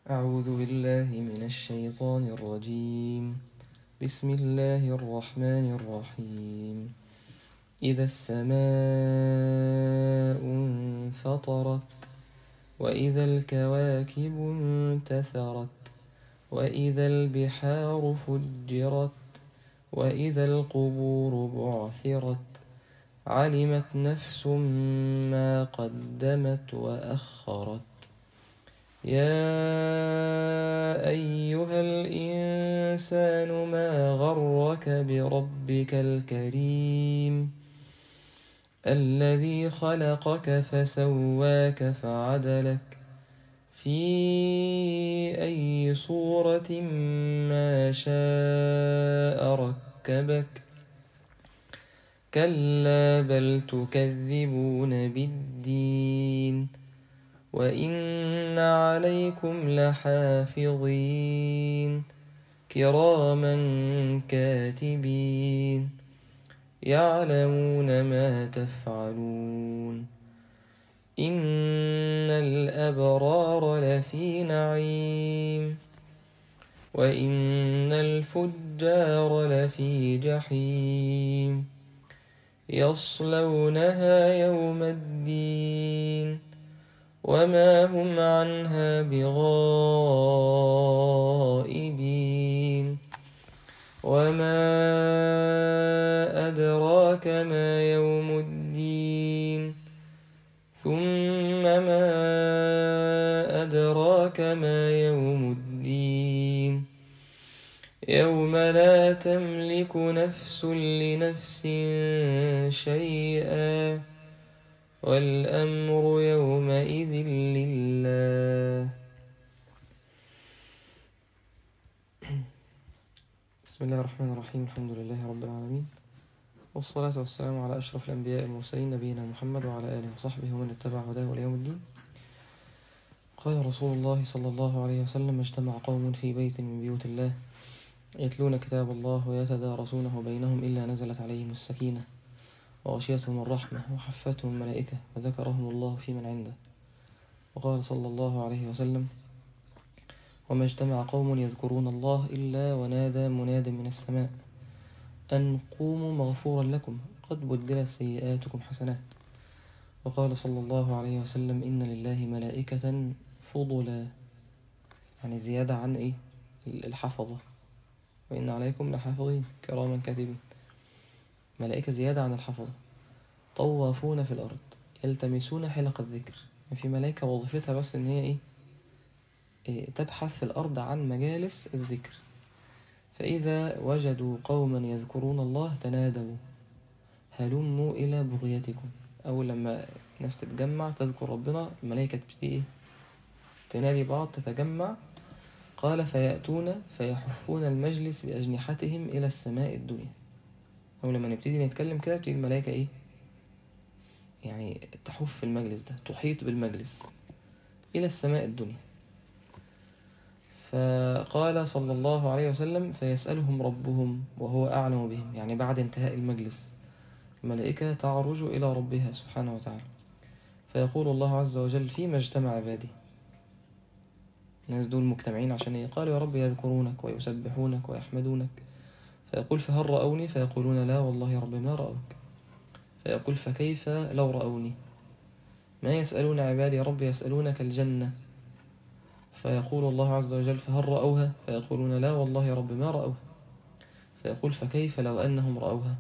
أعوذ بالله من الشيطان الرجيم بسم الله الرحمن الرحيم إذا السماء انفطرت وإذا الكواكب انتثرت وإذا البحار فجرت وإذا القبور بعثرت علمت نفس ما قدمت وأخرت يا أيها الإنسان ما غرك بربك الكريم الذي خلقك فسواك فعدلك في أي صورة ما شاء ركبك كلا بل تكذبون بالدين وإن عليكم لحافظين كراما كاتبين يعلمون ما تفعلون إن الأبرار لفي نعيم وإن الفجار لفي جحيم يصلونها يوم الدين وما هم عنها بغائبين وما أدراك ما يوم الدين ثم ما أدراك ما يوم الدين يوم لا تملك نفس لنفس شيئا والأمر يومئذ لله بسم الله الرحمن الرحيم الحمد لله رب العالمين والصلاة والسلام على أشرف الأنبياء المرسلين نبينا محمد وعلى آله وصحبه ومن اتبع هداه إلى يوم الدين قال رسول الله صلى الله عليه وسلم اجتمع قوم في بيت من بيوت الله يتلون كتاب الله ويتدارسونه بينهم إلا نزلت عليهم السكينة وغشيتهم الرحمة وحفتهم الملائكة وذكرهم الله في من عنده وقال صلى الله عليه وسلم وما اجتمع قوم يذكرون الله إلا ونادى مناد من السماء أن قوموا مغفورا لكم قد بدلت سيئاتكم حسنات وقال صلى الله عليه وسلم إن لله ملائكة فضلا يعني زيادة عن إيه الحفظة وإن عليكم لحافظين كراما كاتبين ملائكة زيادة عن الحفظة طوافون في الأرض يلتمسون حلق الذكر في ملائكة وظيفتها بس إن هي إيه؟, إيه تبحث في الأرض عن مجالس الذكر فإذا وجدوا قوما يذكرون الله تنادوا هلموا إلى بغيتكم أول لما الناس تتجمع تذكر ربنا الملائكة تبتدي إيه؟ تنادي بعض تتجمع قال فيأتون فيحفون المجلس بأجنحتهم إلى السماء الدنيا أو لما نبتدي نتكلم كده تبتدي الملائكة إيه يعني تحف في المجلس ده تحيط بالمجلس إلى السماء الدنيا فقال صلى الله عليه وسلم فيسألهم ربهم وهو أعلم بهم يعني بعد انتهاء المجلس الملائكة تعرج إلى ربها سبحانه وتعالى فيقول الله عز وجل فيما اجتمع عبادي الناس دول مجتمعين عشان يقالوا يا رب يذكرونك ويسبحونك ويحمدونك فيقول فهل رأوني فيقولون لا والله يا رب ما رأوك فيقول فكيف لو رأوني ما يسألون عبادي يا رب يسألونك الجنة فيقول الله عز وجل فهل رأوها فيقولون لا والله يا رب ما رأوها فيقول فكيف لو أنهم رأوها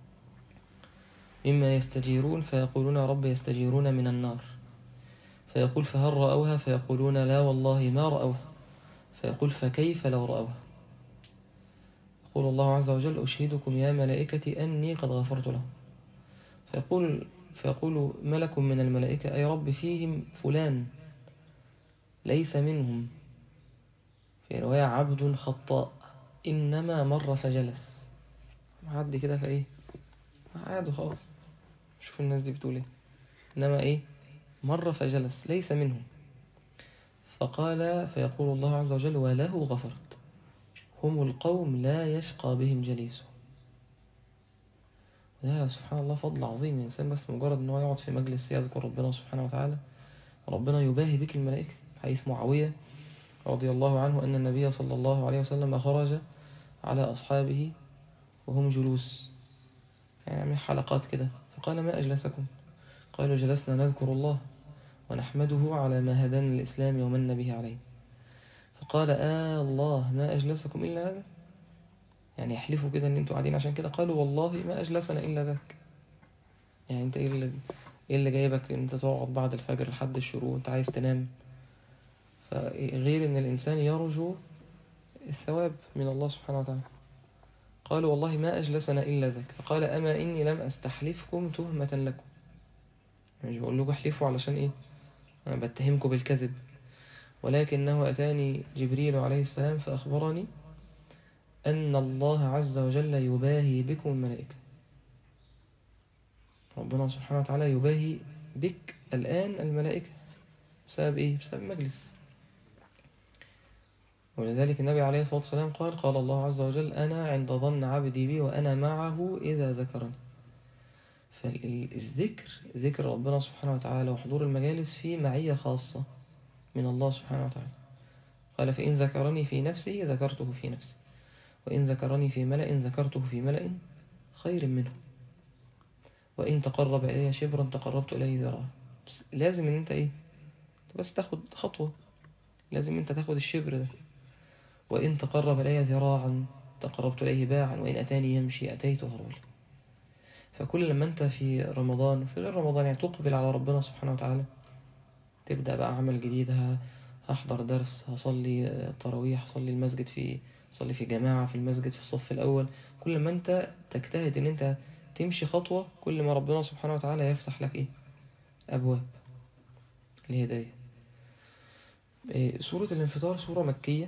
مما يستجيرون فيقولون يا رب يستجيرون من النار فيقول فهل رأوها فيقولون لا والله ما رأوها فيقول فكيف لو رأوها يقول الله عز وجل أشهدكم يا ملائكتي أني قد غفرت لهم فيقول, فيقول ملك من الملائكة أي رب فيهم فلان ليس منهم في رواية عبد خطاء إنما مر فجلس عدي كده فإيه عادوا خلاص شوف الناس دي بتقول إيه إنما إيه مر فجلس ليس منهم فقال فيقول الله عز وجل وله غفرت هم القوم لا يشقى بهم جليسه يا سبحان الله فضل عظيم الإنسان بس مجرد أنه يقعد في مجلس يذكر ربنا سبحانه وتعالى ربنا يباهي بك الملائكة حديث معاوية رضي الله عنه أن النبي صلى الله عليه وسلم خرج على أصحابه وهم جلوس يعني من حلقات كده فقال ما أجلسكم قالوا جلسنا نذكر الله ونحمده على ما هدانا الإسلام ومن به عليه فقال آه الله ما أجلسكم إلا هذا يعني يحلفوا كده ان انتوا قاعدين عشان كده قالوا والله ما أجلسنا إلا ذاك يعني انت ايه اللي, إيه اللي جايبك انت تقعد بعد الفجر لحد الشروق انت عايز تنام فغير ان الإنسان يرجو الثواب من الله سبحانه وتعالى قالوا والله ما أجلسنا إلا ذاك فقال أما إني لم أستحلفكم تهمة لكم يعني مش بقول لكم احلفوا علشان إيه أنا بتهمكم بالكذب ولكنه أتاني جبريل عليه السلام فأخبرني أن الله عز وجل يباهي بكم الملائكة ربنا سبحانه وتعالى يباهي بك الآن الملائكة بسبب إيه؟ بسبب مجلس ولذلك النبي عليه الصلاة والسلام قال قال الله عز وجل أنا عند ظن عبدي بي وأنا معه إذا ذكرني فالذكر ذكر ربنا سبحانه وتعالى وحضور المجالس فيه معية خاصة من الله سبحانه وتعالى قال فإن ذكرني في نفسه ذكرته في نفسي وإن ذكرني في ملأ ذكرته في ملأ خير منه وإن تقرب إلي شبرا تقربت إليه ذراعا لازم إن أنت إيه بس تاخد خطوة لازم أنت تاخد الشبر ده وإن تقرب إلي ذراعا تقربت إليه باعا وإن أتاني يمشي أتيته هرولا فكل لما أنت في رمضان وفي غير رمضان يعني تقبل على ربنا سبحانه وتعالى تبدأ بقى عمل جديد هحضر درس هصلي التراويح هصلي المسجد في صلي في جماعة في المسجد في الصف الأول كل ما أنت تجتهد أن أنت تمشي خطوة كل ما ربنا سبحانه وتعالى يفتح لك إيه أبواب الهداية إيه سورة الانفطار سورة مكية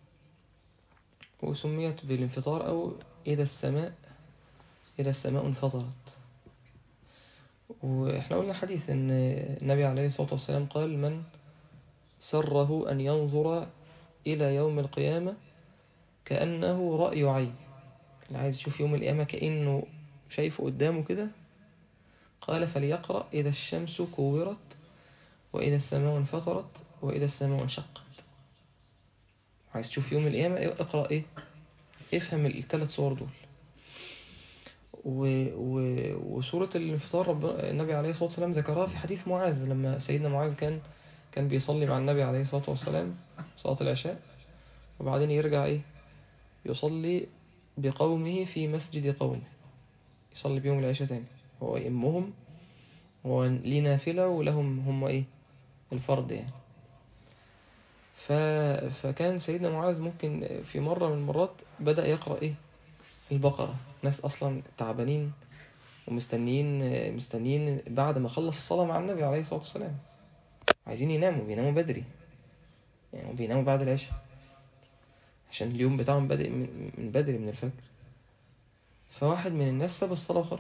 وسميت بالانفطار أو إذا السماء إذا السماء انفطرت وإحنا قلنا حديث أن النبي عليه الصلاة والسلام قال من سره أن ينظر إلى يوم القيامة كأنه رأي عين اللي عايز يشوف يوم القيامة كأنه شايفه قدامه كده قال فليقرأ إذا الشمس كورت وإذا السماء انفطرت وإذا السماء انشقت عايز تشوف يوم القيامة اقرأ إيه افهم الثلاث صور دول و... و... وسورة الانفطار رب... النبي عليه الصلاة والسلام ذكرها في حديث معاذ لما سيدنا معاذ كان كان بيصلي مع النبي عليه الصلاة والسلام صلاة العشاء وبعدين يرجع إيه يصلي بقومه في مسجد قومه يصلي بيوم العشاء تاني هو يأمهم هو ليه نافلة ولهم هم إيه الفرض يعني ف... فكان سيدنا معاذ ممكن في مرة من المرات بدأ يقرأ إيه البقرة ناس أصلا تعبانين ومستنيين مستنيين بعد ما خلص الصلاة مع النبي عليه الصلاة والسلام عايزين يناموا بيناموا بدري يعني بيناموا بعد العشاء عشان اليوم بتاعهم بادئ من بدري من الفجر فواحد من الناس ساب الصلاة وخرج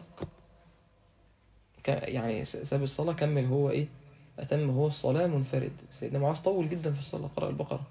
يعني ساب الصلاة كمل هو إيه أتم هو الصلاة منفرد سيدنا معاذ طول جدا في الصلاة قرأ البقرة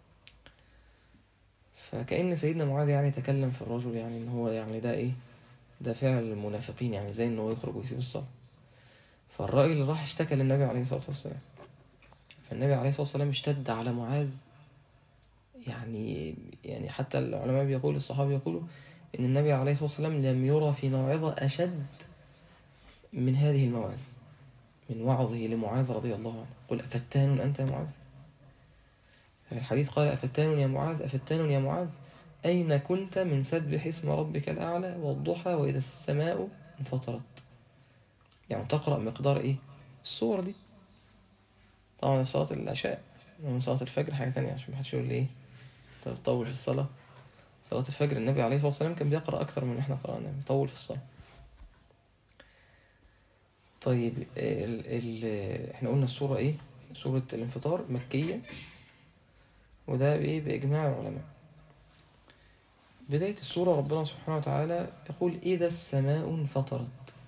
فكأن سيدنا معاذ يعني تكلم في الرجل يعني إن هو يعني ده إيه ده فعل المنافقين يعني زي إن هو يخرج ويسيب الصلاة فالراجل راح اشتكى للنبي عليه الصلاة والسلام فالنبي عليه الصلاة والسلام اشتد على معاذ يعني يعني حتى العلماء بيقولوا الصحابة يقولوا إن النبي عليه الصلاة والسلام لم يرى في موعظة أشد من هذه الموعظة من وعظه لمعاذ رضي الله عنه قل أفتان أنت يا معاذ الحديث قال أفتان يا معاذ أفتان يا معاذ أين كنت من سبح اسم ربك الأعلى والضحى وإذا السماء انفطرت يعني تقرأ مقدار إيه الصور دي طبعا صلاة العشاء ومن صلاة الفجر حاجة تانية عشان محدش يقول لي إيه تطول في الصلاة صلاة الفجر النبي عليه الصلاة والسلام كان بيقرأ أكثر من إحنا قرأنا بيطول في الصلاة طيب ال ال احنا قلنا السورة ايه سورة الانفطار مكية وده ايه بإجماع العلماء بداية السورة ربنا سبحانه وتعالى يقول إذا السماء انفطرت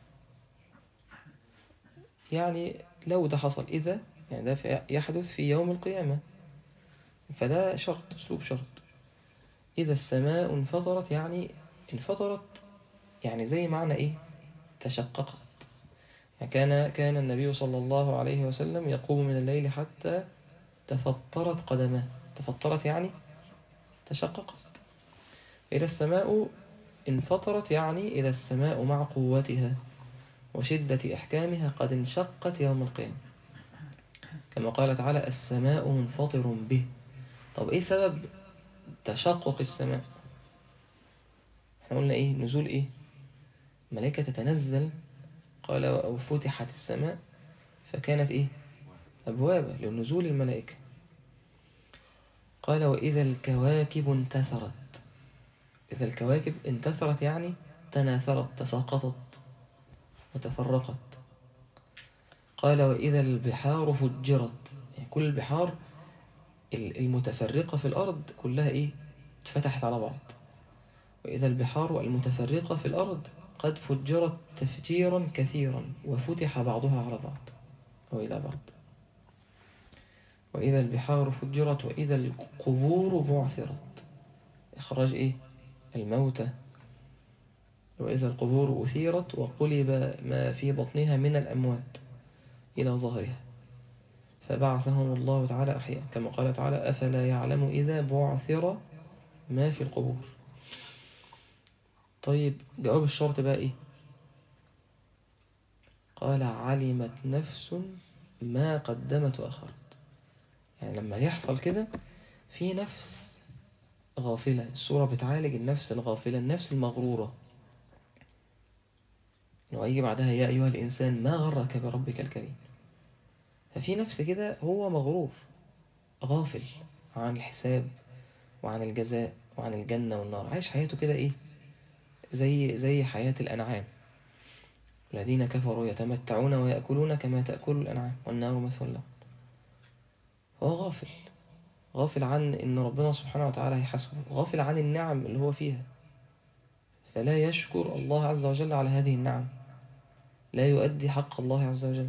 يعني لو ده حصل إذا يعني ده يحدث في يوم القيامة فده شرط أسلوب شرط إذا السماء انفطرت يعني انفطرت يعني زي معنى إيه تشققت كان كان النبي صلى الله عليه وسلم يقوم من الليل حتى تفطرت قدماه تفطرت يعني تشققت إذا السماء انفطرت يعني إذا السماء مع قوتها وشدة إحكامها قد انشقت يوم القيامة كما قال تعالى السماء منفطر به طب إيه سبب تشقق السماء احنا قلنا إيه نزول إيه ملائكة تتنزل قال وفتحت السماء فكانت إيه أبوابا لنزول الملائكة قال وإذا الكواكب انتثرت إذا الكواكب انتثرت يعني تناثرت تساقطت وتفرقت قال وإذا البحار فجرت يعني كل البحار المتفرقة في الأرض كلها إيه اتفتحت على بعض وإذا البحار المتفرقة في الأرض قد فجرت تفجيرا كثيرا وفتح بعضها على بعض وإلى بعض وإذا البحار فجرت وإذا القبور بعثرت إخراج إيه الموتى وإذا القبور أثيرت وقلب ما في بطنها من الأموات إلى ظهرها فبعثهم الله تعالى أحياء كما قال تعالى أفلا يعلم إذا بعثر ما في القبور طيب جواب الشرط بقى إيه قال علمت نفس ما قدمت وأخرت يعني لما يحصل كده في نفس غافلة السورة بتعالج النفس الغافلة النفس المغرورة ويجي بعدها يا أيها الإنسان ما غرك بربك الكريم ففي نفس كده هو مغرور غافل عن الحساب وعن الجزاء وعن الجنة والنار عايش حياته كده إيه زي زي حياة الأنعام الذين كفروا يتمتعون ويأكلون كما تأكل الأنعام والنار مثوى لهم هو غافل غافل عن إن ربنا سبحانه وتعالى هيحاسبه غافل عن النعم اللي هو فيها فلا يشكر الله عز وجل على هذه النعم لا يؤدي حق الله عز وجل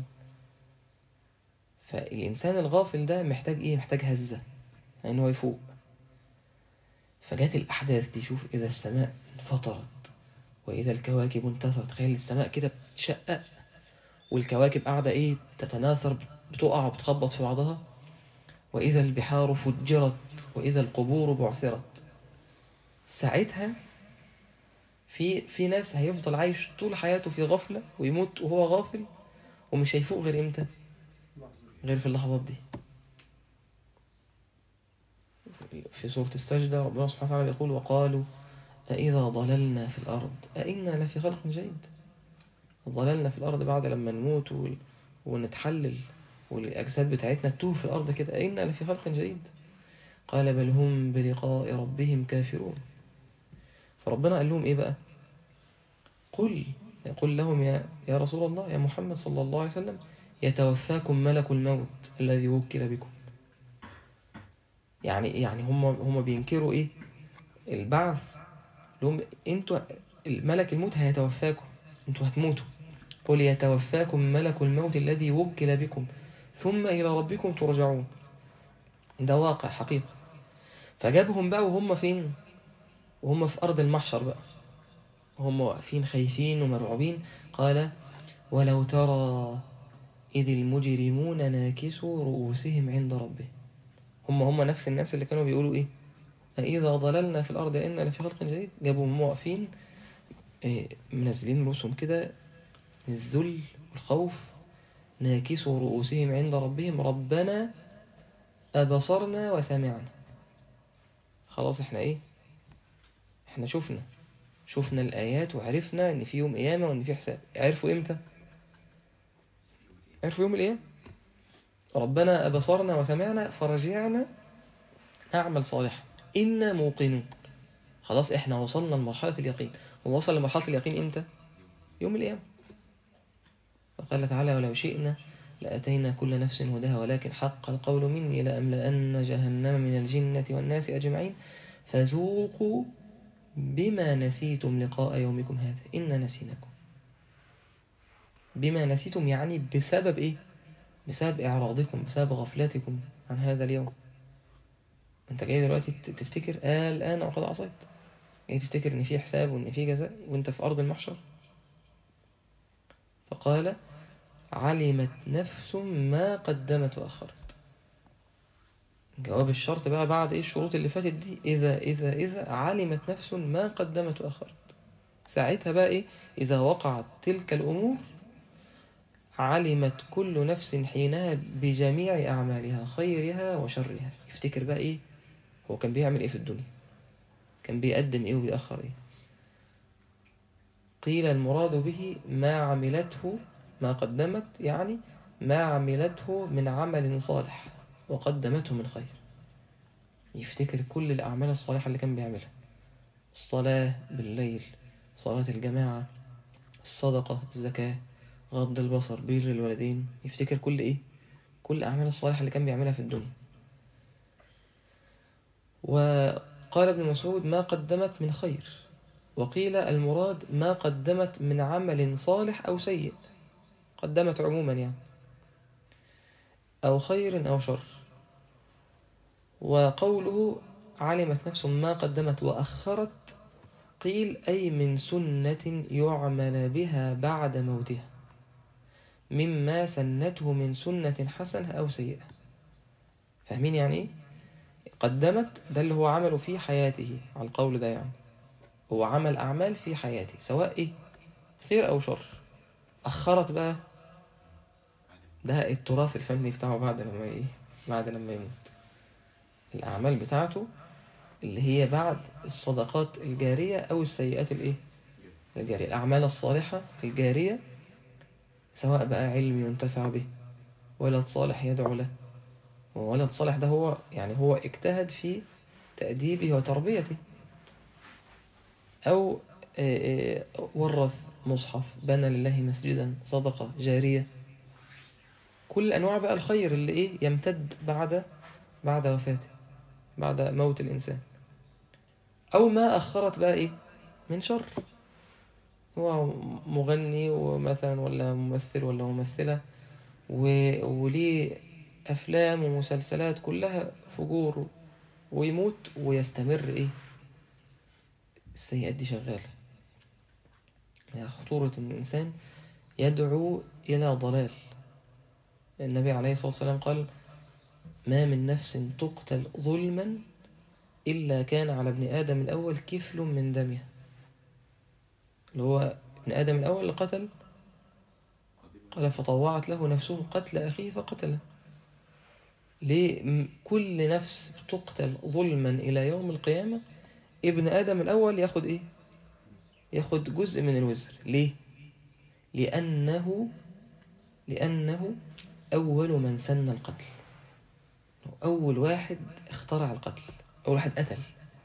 فالإنسان الغافل ده محتاج إيه محتاج هزة يعني هو يفوق فجات الأحداث دي شوف إذا السماء انفطرت وإذا الكواكب انتثرت تخيل السماء كده بتشقق والكواكب قاعدة إيه تتناثر بتقع وبتخبط في بعضها وإذا البحار فجرت وإذا القبور بعثرت ساعتها في في ناس هيفضل عايش طول حياته في غفلة ويموت وهو غافل ومش هيفوق غير امتى غير في اللحظات دي في سورة السجدة ربنا سبحانه وتعالى يقول وقالوا أإذا ضللنا في الأرض أئنا لفي خلق جديد ضللنا في الأرض بعد لما نموت ونتحلل والأجساد بتاعتنا تتوه في الأرض كده أئنا لفي خلق جديد قال بل هم بلقاء ربهم كافرون فربنا قال لهم إيه بقى قل يقول لهم يا, يا رسول الله يا محمد صلى الله عليه وسلم يتوفاكم ملك الموت الذي وكل بكم يعني يعني هم هم بينكروا ايه البعث لهم انتوا الملك الموت هيتوفاكم انتوا هتموتوا قل يتوفاكم ملك الموت الذي وكل بكم ثم إلى ربكم ترجعون ده واقع حقيقة فجابهم بقى وهم فين وهم في أرض المحشر بقى هم واقفين خايفين ومرعوبين قال ولو ترى إذ المجرمون ناكسوا رؤوسهم عند ربهم هم هم نفس الناس اللي كانوا بيقولوا إيه إذا ضللنا في الأرض إنا لفي خلق جديد جابهم واقفين إيه منزلين رؤوسهم كده الذل والخوف ناكسوا رؤوسهم عند ربهم ربنا أبصرنا وسمعنا خلاص احنا ايه احنا شفنا شفنا الآيات وعرفنا ان في يوم قيامة وان في حساب عرفوا امتى عرفوا يوم القيامة ربنا أبصرنا وسمعنا فرجعنا أعمل صالحا إنا موقنون خلاص احنا وصلنا لمرحلة اليقين ووصل لمرحلة اليقين امتى يوم القيامة وقال تعالى ولو شئنا لأتينا كل نفس هداها ولكن حق القول مني لأملأن جهنم من الجنة والناس أجمعين فذوقوا بما نسيتم لقاء يومكم هذا إنا نسيناكم بما نسيتم يعني بسبب إيه بسبب إعراضكم بسبب غفلتكم عن هذا اليوم أنت جاي دلوقتي تفتكر آه الآن وقد عصيت جاي تفتكر إن في حساب وإن في جزاء وإنت في أرض المحشر فقال علمت نفس ما قدمت وأخرت جواب الشرط بقى بعد ايه الشروط اللي فاتت دي إذا إذا إذا علمت نفس ما قدمت وأخرت ساعتها بقى ايه إذا وقعت تلك الأمور علمت كل نفس حينها بجميع أعمالها خيرها وشرها يفتكر بقى ايه هو كان بيعمل ايه في الدنيا كان بيقدم ايه وبيأخر ايه قيل المراد به ما عملته ما قدمت يعني ما عملته من عمل صالح وقدمته من خير يفتكر كل الأعمال الصالحة اللي كان بيعملها الصلاة بالليل صلاة الجماعة الصدقة الزكاة غض البصر بر الوالدين يفتكر كل إيه كل الأعمال الصالحة اللي كان بيعملها في الدنيا وقال ابن مسعود ما قدمت من خير وقيل المراد ما قدمت من عمل صالح أو سيء قدمت عموما يعني أو خير أو شر وقوله علمت نفس ما قدمت وأخرت قيل أي من سنة يعمل بها بعد موتها مما سنته من سنة حسنة أو سيئة فاهمين يعني إيه؟ قدمت ده اللي هو عمله في حياته على القول ده يعني هو عمل أعمال في حياته سواء إيه خير أو شر أخرت بقى ده التراث الفني بتاعه بعد لما إيه بعد لما يموت الأعمال بتاعته اللي هي بعد الصدقات الجارية أو السيئات الإيه الجارية الأعمال الصالحة الجارية سواء بقى علم ينتفع به ولد صالح يدعو له وولد صالح ده هو يعني هو اجتهد في تأديبه وتربيته أو ورث مصحف بنى لله مسجدا صدقة جارية كل أنواع بقى الخير اللي إيه يمتد بعد بعد وفاته بعد موت الإنسان أو ما أخرت بقى إيه من شر هو مغني ومثلا ولا ممثل ولا ممثلة وليه أفلام ومسلسلات كلها فجور ويموت ويستمر إيه السيئات دي شغالة يعني خطورة إن الإنسان يدعو إلى ضلال النبي عليه الصلاة والسلام قال ما من نفس تقتل ظلما إلا كان على ابن آدم الأول كفل من دمها اللي هو ابن آدم الأول اللي قتل قال فطوعت له نفسه قتل أخيه فقتله ليه كل نفس تقتل ظلما إلى يوم القيامة ابن آدم الأول ياخد إيه ياخد جزء من الوزر ليه لأنه لأنه أول من سن القتل أول واحد اخترع القتل أول واحد قتل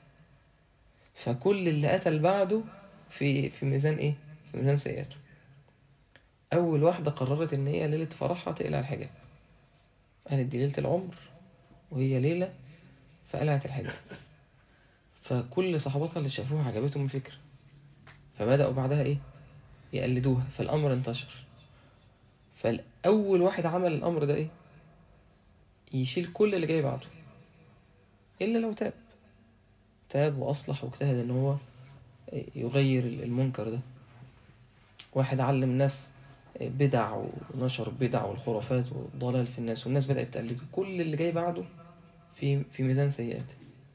فكل اللي قتل بعده في في ميزان إيه في ميزان سيئاته أول واحدة قررت إن هي ليلة فرحها تقلع الحجاب قالت دي ليلة العمر وهي ليلة فقلعت الحجاب فكل صحابتها اللي شافوها عجبتهم الفكرة فبدأوا بعدها إيه يقلدوها فالأمر انتشر فالأول واحد عمل الأمر ده إيه يشيل كل اللي جاي بعده إلا لو تاب تاب وأصلح واجتهد إن هو يغير المنكر ده واحد علم الناس بدع ونشر بدع والخرافات والضلال في الناس والناس بدأت تقلده كل اللي جاي بعده في في ميزان سيئات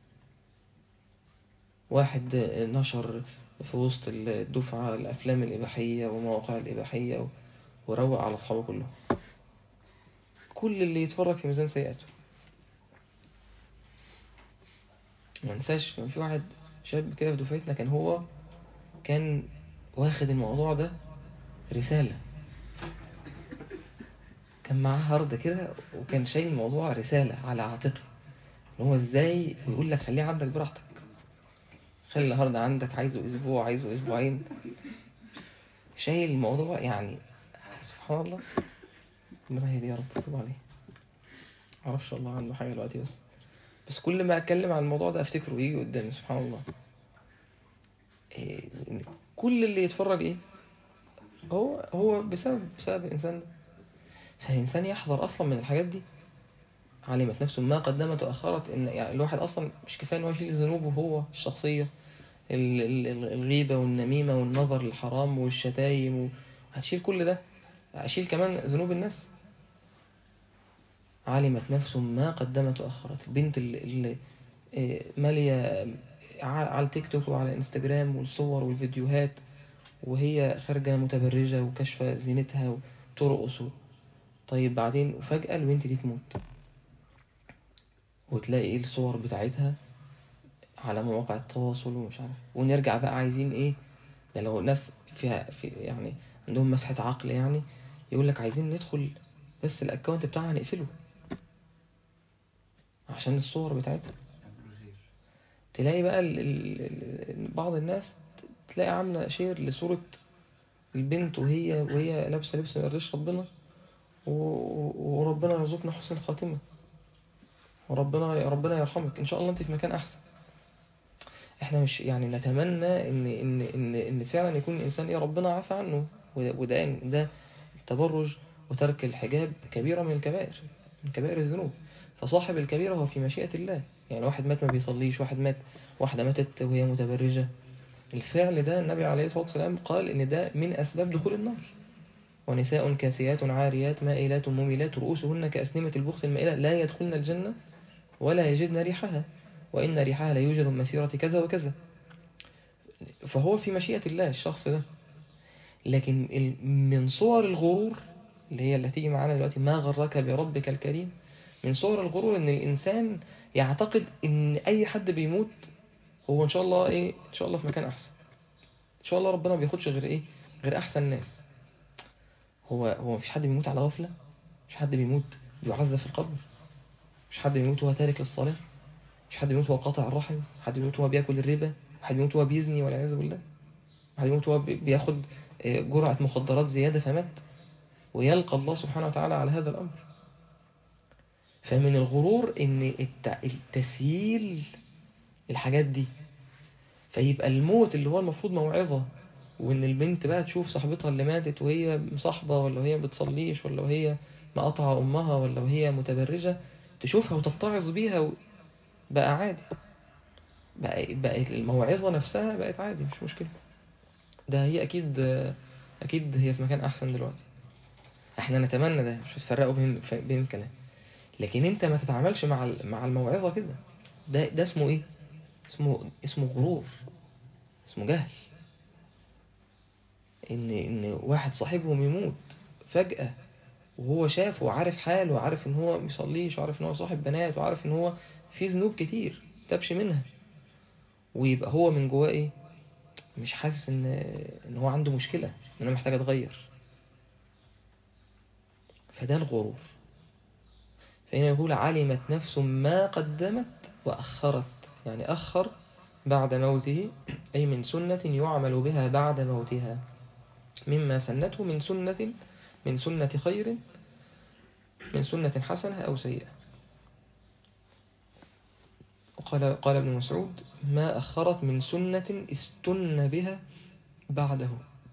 واحد نشر في وسط الدفعة الأفلام الإباحية ومواقع الإباحية وروق على أصحابه كلهم كل اللي يتفرج في ميزان سيئاته ما ننساش كان في واحد شاب كده في دفعتنا كان هو كان واخد الموضوع ده رسالة كان معاه هارد كده وكان شايل الموضوع رسالة على عاتقه ان هو ازاي ويقول لك خليه عندك براحتك خلي الهارد عندك عايزه اسبوع عايزه اسبوعين شايل الموضوع يعني سبحان الله ربنا يهدي يا رب تتوب عليه معرفش والله عنده حاجة دلوقتي بس بس كل ما اتكلم عن الموضوع ده افتكره يجي قدامي سبحان الله إيه كل اللي يتفرج ايه هو هو بسبب بسبب الانسان ده فالانسان يحذر اصلا من الحاجات دي علمت نفسه ما قدمت واخرت ان يعني الواحد اصلا مش كفايه ان هو يشيل ذنوبه هو الشخصيه الغيبه والنميمه والنظر للحرام والشتايم هتشيل كل ده هشيل كمان ذنوب الناس علمت نفس ما قدمت وأخرت البنت اللي, اللي آه، مالية ع- على التيك توك وعلى انستجرام والصور والفيديوهات وهي خارجة متبرجة وكشفة زينتها وترقص و- طيب بعدين وفجأة البنت دي تموت وتلاقي الصور بتاعتها على مواقع التواصل ومش عارف ونرجع بقى عايزين ايه ده لو ناس فيها في يعني عندهم مسحة عقل يعني يقول لك عايزين ندخل بس الاكونت بتاعها نقفله عشان الصور بتاعتها تلاقي بقى ال ال ال بعض الناس تلاقي عاملة شير لصورة البنت وهي وهي لابسة لبس ما يرضيش ربنا و- وربنا يرزقنا حسن الخاتمة وربنا ربنا يرحمك ان شاء الله انت في مكان احسن احنا مش يعني نتمنى ان ان ان ان فعلا يكون الانسان ايه ربنا عفى عنه وده وده ده التبرج وترك الحجاب كبيرة من الكبائر من كبائر الذنوب فصاحب الكبيرة هو في مشيئة الله يعني واحد مات ما بيصليش واحد مات واحدة ماتت وهي متبرجة الفعل ده النبي عليه الصلاة والسلام قال ان ده من اسباب دخول النار ونساء كاسيات عاريات مائلات مميلات رؤوسهن كأسنمة البخت المائلة لا يدخلن الجنة ولا يجدن ريحها وإن ريحها لا يوجد من مسيرة كذا وكذا فهو في مشيئة الله الشخص ده لكن ال- من صور الغرور اللي هي اللي هتيجي معانا دلوقتي ما غرك بربك الكريم من صور الغرور ان الانسان يعتقد ان اي حد بيموت هو ان شاء الله ايه ان شاء الله في مكان احسن ان شاء الله ربنا ما بياخدش غير ايه غير احسن ناس هو هو مفيش حد بيموت على غفلة مش حد بيموت بيعذب في القبر مش حد بيموت وهو تارك للصلاة مش حد بيموت وهو قاطع الرحم حد بيموت وهو بياكل الربا حد بيموت وهو بيزني والعياذ بالله حد بيموت وهو بي- بياخد آه، جرعة مخدرات زيادة فمات ويلقى الله سبحانه وتعالى على هذا الأمر فمن الغرور ان الت- التسييل الحاجات دي فيبقى الموت اللي هو المفروض موعظة وان البنت بقى تشوف صاحبتها اللي ماتت وهي مصاحبة ولا وهي بتصليش ولا وهي مقاطعة امها ولا وهي متبرجة تشوفها وتتعظ بيها و... بقى عادي بقى بقت الموعظة نفسها بقت عادي مش مشكلة ده هي اكيد اكيد هي في مكان احسن دلوقتي احنا نتمنى ده مش هتفرقوا بين بين الكلام لكن انت ما تتعاملش مع ال- مع الموعظة كده ده ده اسمه ايه اسمه اسمه غرور اسمه جهل ان ان واحد صاحبهم يموت فجأة وهو شاف وعارف حاله وعارف ان هو بيصليش وعارف ان هو صاحب بنات وعارف ان هو في ذنوب كتير تبش منها ويبقى هو من جواه ايه مش حاسس ان ان هو عنده مشكلة ان انا محتاج اتغير فده الغرور فهنا يقول علمت نفس ما قدمت وأخرت يعني أخر بعد موته أي من سنة يعمل بها بعد موتها مما سنته من سنة من سنة خير من سنة حسنة أو سيئة وقال قال ابن مسعود ما أخرت من سنة استن بها بعده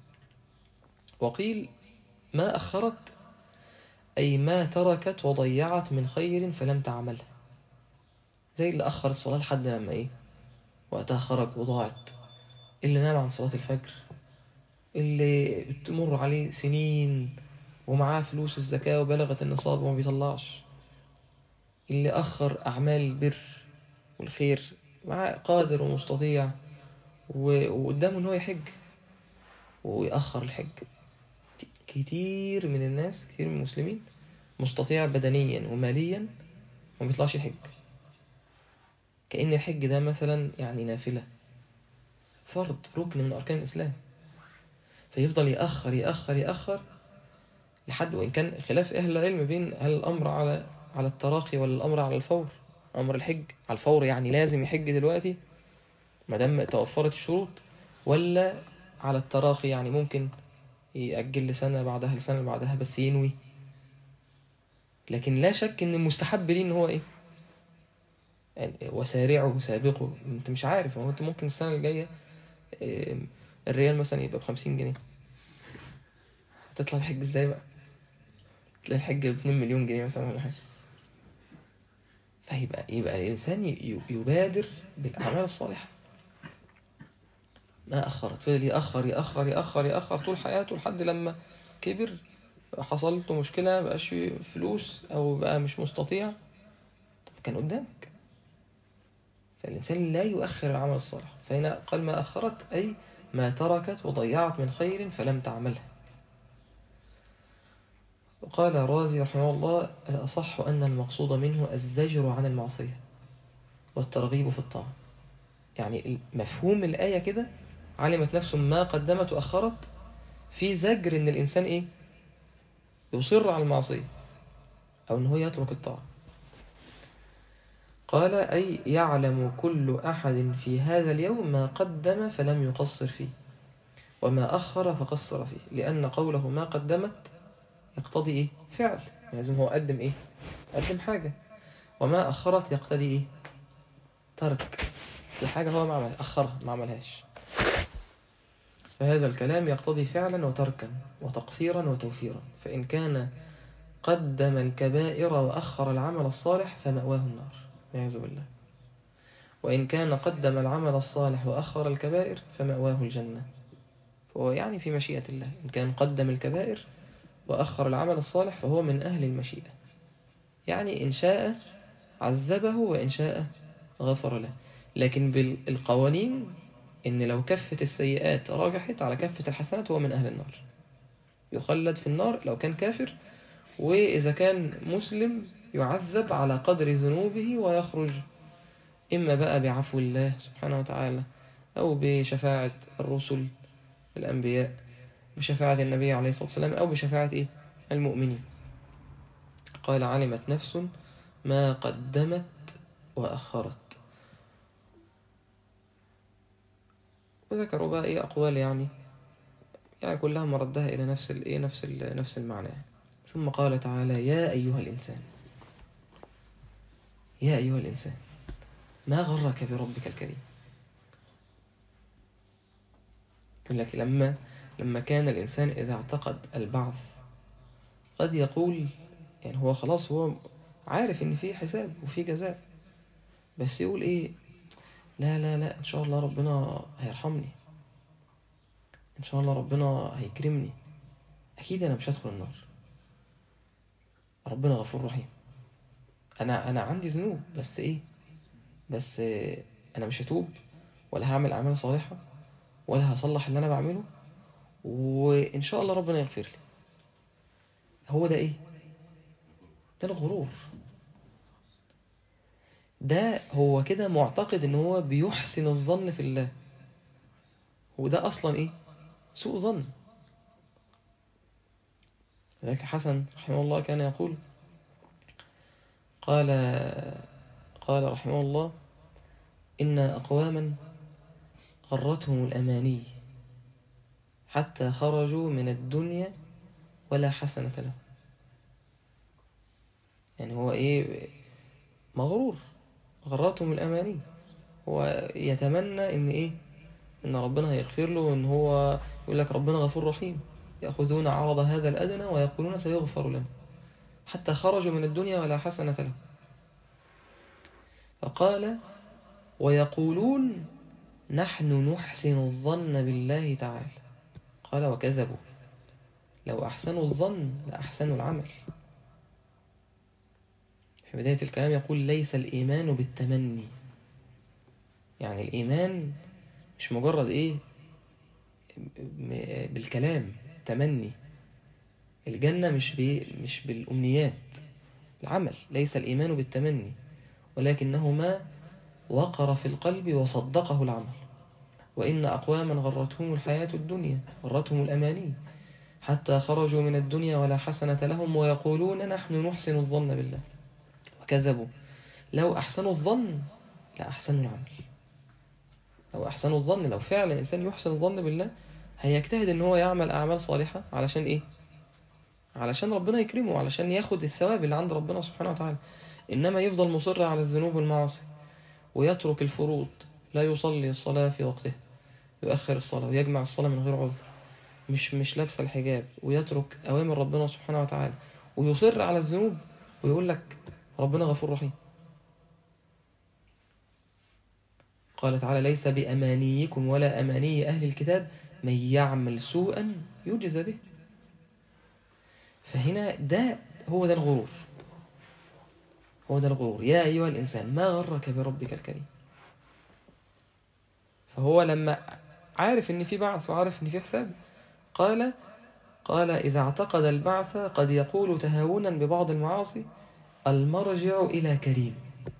وقيل ما أخرت أي ما تركت وضيعت من خير فلم تعمله زي اللي أخر الصلاة لحد لما إيه وقتها خرج وضاعت اللي نام عن صلاة الفجر اللي بتمر عليه سنين ومعاه فلوس الزكاة وبلغت النصاب وما بيطلعش اللي أخر أعمال البر والخير معاه قادر ومستطيع و- وقدامه إن هو يحج ويأخر الحج كتير من الناس كتير من المسلمين مستطيع بدنيا وماليا وما بيطلعش يحج كأن الحج ده مثلا يعني نافلة فرض ركن من أركان الإسلام فيفضل يأخر يأخر يأخر لحد وإن كان خلاف أهل العلم بين هل الأمر على على التراخي ولا الأمر على الفور أمر الحج على الفور يعني لازم يحج دلوقتي ما دام توفرت الشروط ولا على التراخي يعني ممكن يأجل لسنة بعدها لسنة بعدها بس ينوي لكن لا شك ان المستحب ليه ان هو ايه يعني وسارعوا وسابقوا انت مش عارف هو انت ممكن السنة الجاية إيه، الريال مثلا يبقى بخمسين جنيه هتطلع الحج ازاي بقى تلاقي الحج باتنين مليون جنيه مثلا ولا حاجة فيبقى يبقى الإنسان ي- يبادر بالأعمال الصالحة ما أخرت فضل يأخر يأخر يأخر يأخر طول حياته لحد لما كبر حصلت مشكلة بقاش في فلوس أو بقى مش مستطيع طب كان قدامك فالإنسان لا يؤخر العمل الصالح فهنا قال ما أخرت أي ما تركت وضيعت من خير فلم تعمله وقال رازي رحمه الله الأصح أن المقصود منه الزجر عن المعصية والترغيب في الطاعة يعني مفهوم الآية كده علمت نفس ما قدمت وأخرت في زجر إن الإنسان إيه يصر على المعصية أو إن هو يترك الطاعة قال أي يعلم كل أحد في هذا اليوم ما قدم فلم يقصر فيه وما أخر فقصر فيه لأن قوله ما قدمت يقتضي إيه فعل لازم هو قدم إيه قدم حاجة وما أخرت يقتضي إيه ترك في حاجة هو ما عمل أخرها ما عملهاش فهذا الكلام يقتضي فعلا وتركا وتقصيرا وتوفيرا فإن كان قدم الكبائر وأخر العمل الصالح فمأواه النار والعياذ بالله وإن كان قدم العمل الصالح وأخر الكبائر فمأواه الجنة فهو يعني في مشيئة الله إن كان قدم الكبائر وأخر العمل الصالح فهو من أهل المشيئة يعني إن شاء عذبه وإن شاء غفر له لكن بالقوانين إن لو كفة السيئات راجحت على كفة الحسنات هو من أهل النار يخلد في النار لو كان كافر وإذا كان مسلم يعذب على قدر ذنوبه ويخرج إما بقى بعفو الله سبحانه وتعالى أو بشفاعة الرسل الأنبياء بشفاعة النبي عليه الصلاة والسلام أو بشفاعة إيه؟ المؤمنين قال علمت نفس ما قدمت وأخرت وذكروا بقى إيه أقوال يعني يعني كلها مردها إلى نفس الإيه نفس نفس المعنى ثم قال تعالى يا أيها الإنسان يا أيها الإنسان ما غرك بربك الكريم يقول لك لما لما كان الإنسان إذا اعتقد البعث قد يقول يعني هو خلاص هو عارف إن في حساب وفي جزاء بس يقول إيه لا لا لا إن شاء الله ربنا هيرحمني إن شاء الله ربنا هيكرمني أكيد أنا مش هدخل النار ربنا غفور رحيم أنا أنا عندي ذنوب بس إيه بس أنا مش هتوب ولا هعمل أعمال صالحة ولا هصلح اللي أنا بعمله وإن شاء الله ربنا يغفر لي هو ده إيه ده الغرور ده هو كده معتقد ان هو بيحسن الظن في الله وده اصلا ايه سوء ظن لذلك حسن رحمه الله كان يقول قال قال رحمه الله إن أقواما غرتهم الأماني حتى خرجوا من الدنيا ولا حسنة لهم يعني هو إيه مغرور غرتهم الأماني هو يتمنى إن إيه إن ربنا هيغفر له وإن هو يقول لك ربنا غفور رحيم يأخذون عرض هذا الأدنى ويقولون سيغفر لنا حتى خرجوا من الدنيا ولا حسنة لهم فقال ويقولون نحن نحسن الظن بالله تعالى قال وكذبوا لو أحسنوا الظن لأحسنوا العمل في بداية الكلام يقول ليس الإيمان بالتمني يعني الإيمان مش مجرد إيه بالكلام تمني الجنة مش مش بالأمنيات العمل ليس الإيمان بالتمني ولكنه ما وقر في القلب وصدقه العمل وإن أقواما غرتهم الحياة الدنيا غرتهم الأماني حتى خرجوا من الدنيا ولا حسنة لهم ويقولون نحن نحسن الظن بالله وكذبوا لو أحسنوا الظن لأحسنوا العمل لو أحسنوا الظن لو فعلا الإنسان يحسن الظن بالله هيجتهد ان هو يعمل أعمال صالحة علشان إيه علشان ربنا يكرمه علشان ياخد الثواب اللي عند ربنا سبحانه وتعالى إنما يفضل مصر على الذنوب والمعاصي ويترك الفروض لا يصلي الصلاة في وقتها يؤخر الصلاة ويجمع الصلاة من غير عذر مش مش لابس الحجاب ويترك أوامر ربنا سبحانه وتعالى ويصر على الذنوب ويقول لك ربنا غفور رحيم قال تعالى ليس بأمانيكم ولا أماني أهل الكتاب من يعمل سوءا يجز به فهنا ده هو ده الغرور هو ده الغرور يا أيها الإنسان ما غرك بربك الكريم فهو لما عارف ان في بعث وعارف ان في حساب قال قال إذا اعتقد البعث قد يقول تهاونا ببعض المعاصي المرجع إلى كريم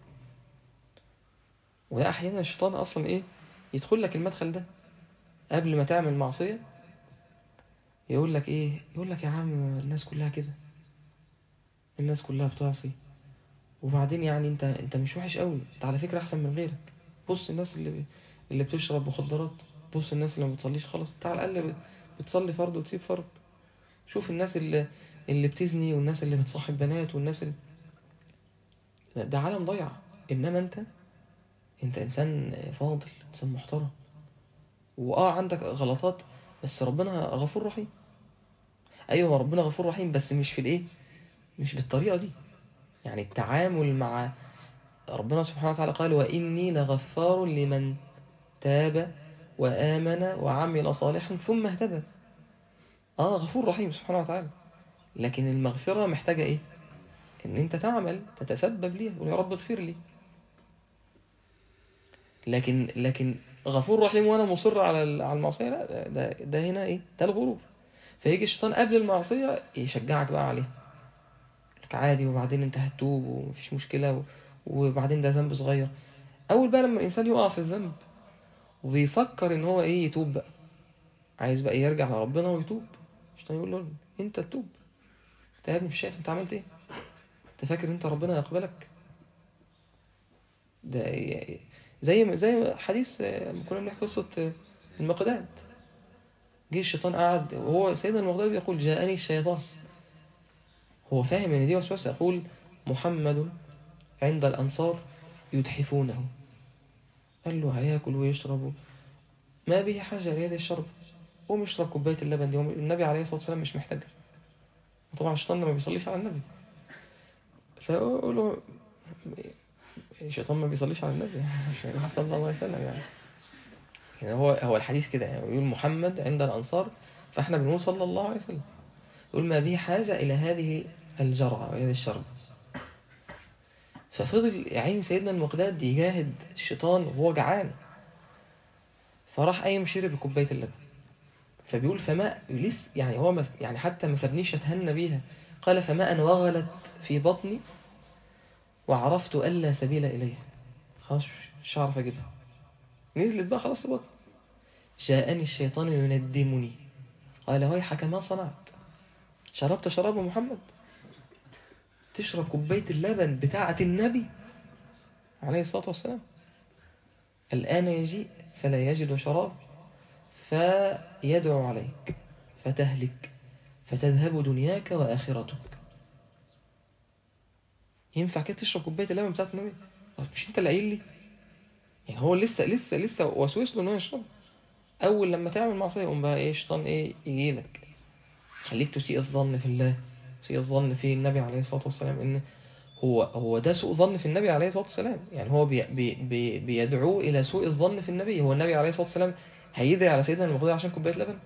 وده أحيانا الشيطان أصلا إيه يدخل لك المدخل ده قبل ما تعمل معصية يقول لك إيه يقول لك يا عم الناس كلها كده الناس كلها بتعصي وبعدين يعني انت انت مش وحش قوي انت على فكرة احسن من غيرك بص الناس اللي اللي بتشرب مخدرات بص الناس اللي ما بتصليش خالص انت على الاقل بتصلي فرض وتسيب فرض شوف الناس اللي اللي بتزني والناس اللي بتصاحب بنات والناس اللي ده عالم ضيع انما انت انت انسان فاضل انسان محترم واه عندك غلطات بس ربنا غفور رحيم ايوه ربنا غفور رحيم بس مش في الايه مش بالطريقه دي يعني التعامل مع ربنا سبحانه وتعالى قال واني لغفار لمن تاب وآمن وعمل صالحا ثم اهتدى اه غفور رحيم سبحانه وتعالى لكن المغفرة محتاجة ايه ان انت تعمل تتسبب ليها ويا رب اغفر لي لكن لكن غفور رحيم وانا مصر على على المعصيه لا ده ده هنا ايه ده الغرور فيجي الشيطان قبل المعصيه يشجعك بقى عليها لك عادي وبعدين انت هتتوب ومفيش مشكله وبعدين ده ذنب صغير اول بقى لما الانسان يقع في الذنب وبيفكر ان هو ايه يتوب بقى عايز بقى يرجع لربنا ويتوب الشيطان يقول له انت تتوب انت يا ابني مش شايف انت عملت ايه انت فاكر انت ربنا يقبلك ده زي زي حديث كنا بنحكي قصة المقداد جه الشيطان قعد وهو سيدنا المقداد يقول جاءني الشيطان هو فاهم ان دي وسوسة يقول محمد عند الأنصار يدحفونه قال له هياكل ويشرب ما به حاجة لهذا الشرب هو يشرب كوباية اللبن دي النبي عليه الصلاة والسلام مش محتاجها طبعا الشيطان ما بيصليش على النبي فيقول له الشيطان ما بيصليش على النبي صلى الله عليه وسلم يعني يعني هو هو الحديث كده يعني يقول محمد عند الأنصار فاحنا بنقول صلى الله عليه وسلم يقول ما به حاجة إلى هذه الجرعة وهذه الشرب ففضل عين سيدنا المقداد يجاهد الشيطان وهو جعان فراح قايم شرب كوباية اللبن فبيقول فما لسه يعني هو يعني حتى ما سابنيش اتهنى بيها قال فما أن وغلت في بطني وعرفت ألا سبيل إليها خلاص مش هعرف أجيبها نزلت بقى خلاص بطن جاءني الشيطان يندمني قال ويحك ما صنعت شربت شراب محمد تشرب كوباية اللبن بتاعة النبي عليه الصلاة والسلام الآن يجيء فلا يجد شراب فيدعو عليك فتهلك فتذهب دنياك وآخرتك ينفع كده تشرب كوباية اللبن بتاعة النبي مش انت اللي قايل لي يعني هو لسه لسه لسه وسوس له ان هو يشرب اول لما تعمل معصيه يقوم بقى ايه شيطان ايه يجي لك خليك تسيء الظن في الله تسيء الظن في النبي عليه الصلاه والسلام ان هو هو ده سوء ظن في النبي عليه الصلاه والسلام يعني هو بي بي بي بيدعوه الى سوء الظن في النبي هو النبي عليه الصلاه والسلام هيدعي على سيدنا المقداد عشان كوبايه لبن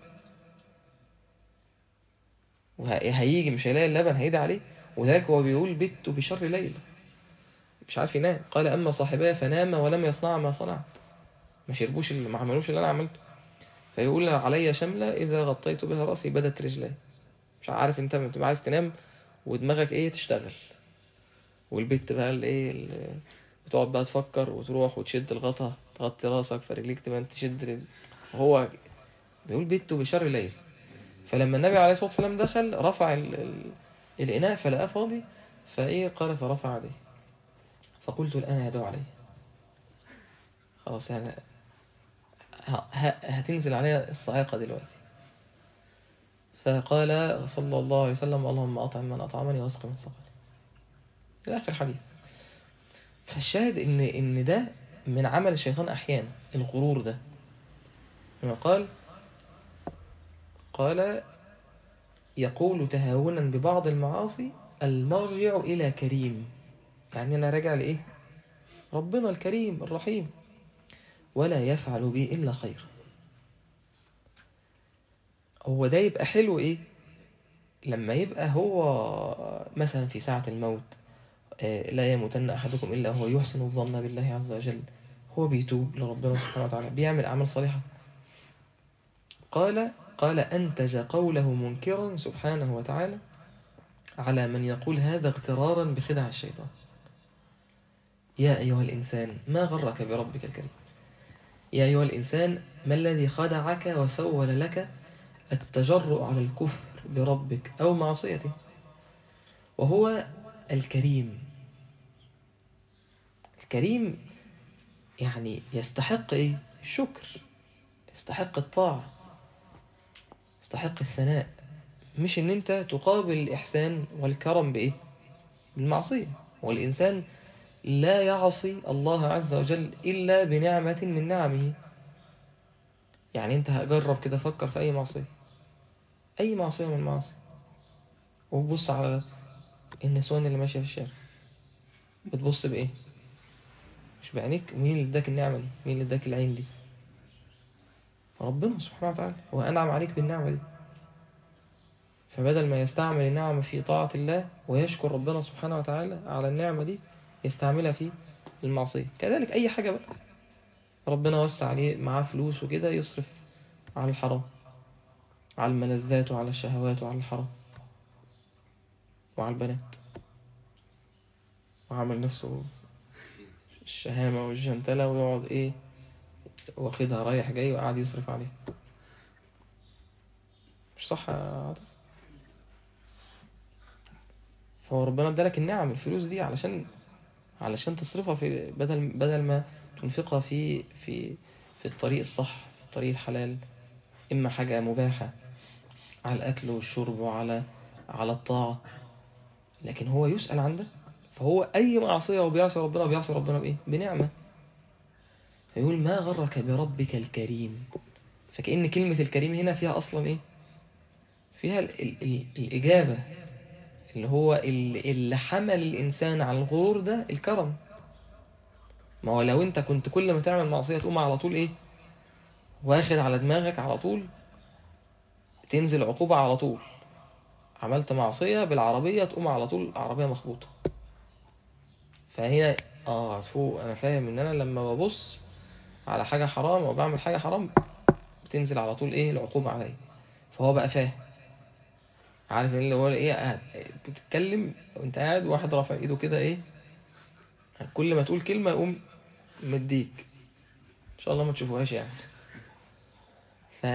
وهيجي مش هيلاقي اللبن هيدعي عليه وذلك هو بيقول بت بشر ليل مش عارف ينام قال أما صاحبايا فنام ولم يصنع ما صنعت ما شربوش اللي ما عملوش اللي أنا عملته فيقول علي شملة إذا غطيت بها رأسي بدت رجلي مش عارف أنت بتبقى عايز تنام ودماغك إيه تشتغل والبت بقى اللي إيه بتقعد بقى تفكر وتروح وتشد الغطا تغطي راسك فرجليك تبقى تشد هو بيقول بيته بشر ليل فلما النبي عليه الصلاة والسلام دخل رفع ال... ال... الإناء فلقاه فاضي فإيه قال فرفع عليه فقلت الآن يدعو عليه خلاص يعني هتنزل عليها الصاعقة دلوقتي فقال صلى الله عليه وسلم اللهم أطعم من أطعمني واسق من سقني إلى آخر الحديث فالشاهد إن إن ده من عمل الشيطان أحيانا الغرور ده لما قال قال يقول تهاونا ببعض المعاصي المرجع إلى كريم يعني أنا راجع لإيه ربنا الكريم الرحيم ولا يفعل بي إلا خير هو ده يبقى حلو إيه لما يبقى هو مثلا في ساعة الموت آه، لا يموتن أحدكم إلا هو يحسن الظن بالله عز وجل هو بيتوب لربنا سبحانه وتعالى بيعمل أعمال صالحة قال قال أنتج قوله منكرا سبحانه وتعالى على من يقول هذا اغترارا بخدع الشيطان يا أيها الإنسان ما غرك بربك الكريم يا أيها الإنسان ما الذي خدعك وسول لك التجرؤ على الكفر بربك أو معصيته وهو الكريم الكريم يعني يستحق إيه؟ الشكر يستحق الطاعة يستحق الثناء مش ان انت تقابل الإحسان والكرم بإيه بالمعصية والإنسان لا يعصي الله عز وجل إلا بنعمة من نعمه يعني انت هجرب كده فكر في أي معصية أي معصية من المعاصي وبص على النسوان اللي ماشية في الشارع بتبص بإيه مش بعينيك مين اللي اداك النعمة دي مين اللي اداك العين دي ربنا سبحانه وتعالى هو أنعم عليك بالنعمة دي فبدل ما يستعمل النعمة في طاعة الله ويشكر ربنا سبحانه وتعالى على النعمة دي يستعملها في المعصية كذلك أي حاجة بقى ربنا وسع عليه معاه فلوس وكده يصرف على الحرام على الملذات وعلى الشهوات وعلى الحرام وعلى البنات وعمل نفسه الشهامة والجنتلة ويقعد ايه واخدها رايح جاي وقاعد يصرف عليها مش صح يا عاطف فهو ربنا ادالك النعم الفلوس دي علشان علشان تصرفها في بدل بدل ما تنفقها في في في الطريق الصح في الطريق الحلال اما حاجة مباحة على الاكل والشرب وعلى على الطاعة لكن هو يسأل عن ده فهو اي معصية وبيعصي ربنا بيعصي ربنا بايه بنعمة فيقول ما غرك بربك الكريم فكأن كلمة الكريم هنا فيها أصلا إيه فيها ال ال ال الإجابة اللي هو اللي, اللي حمل الإنسان على الغرور ده الكرم ما هو لو أنت كنت كل ما تعمل معصية تقوم على طول إيه واخد على دماغك على طول تنزل عقوبة على طول عملت معصية بالعربية تقوم على طول عربية مخبوطة فهنا اه فوق انا فاهم ان انا لما ببص على حاجة حرام او بعمل حاجة حرام بتنزل على طول ايه العقوبة عليا فهو بقى فاهم عارف اللي هو ايه قاعد بتتكلم وانت قاعد واحد رافع ايده كده ايه كل ما تقول كلمة يقوم مديك ان شاء الله ما تشوفوهاش يعني ف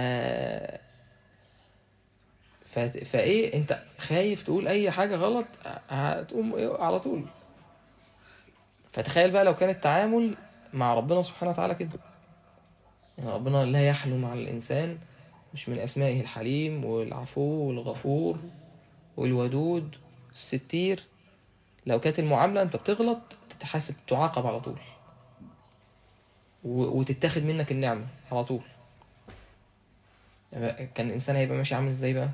ف... فايه انت خايف تقول اي حاجة غلط هتقوم إيه على طول فتخيل بقى لو كان التعامل مع ربنا سبحانه وتعالى كده يعني ربنا لا يحلو مع الإنسان مش من أسمائه الحليم والعفو والغفور والودود الستير لو كانت المعاملة أنت بتغلط تتحاسب تعاقب على طول وتتاخد منك النعمة على طول كان الإنسان هيبقى ماشي عامل إزاي بقى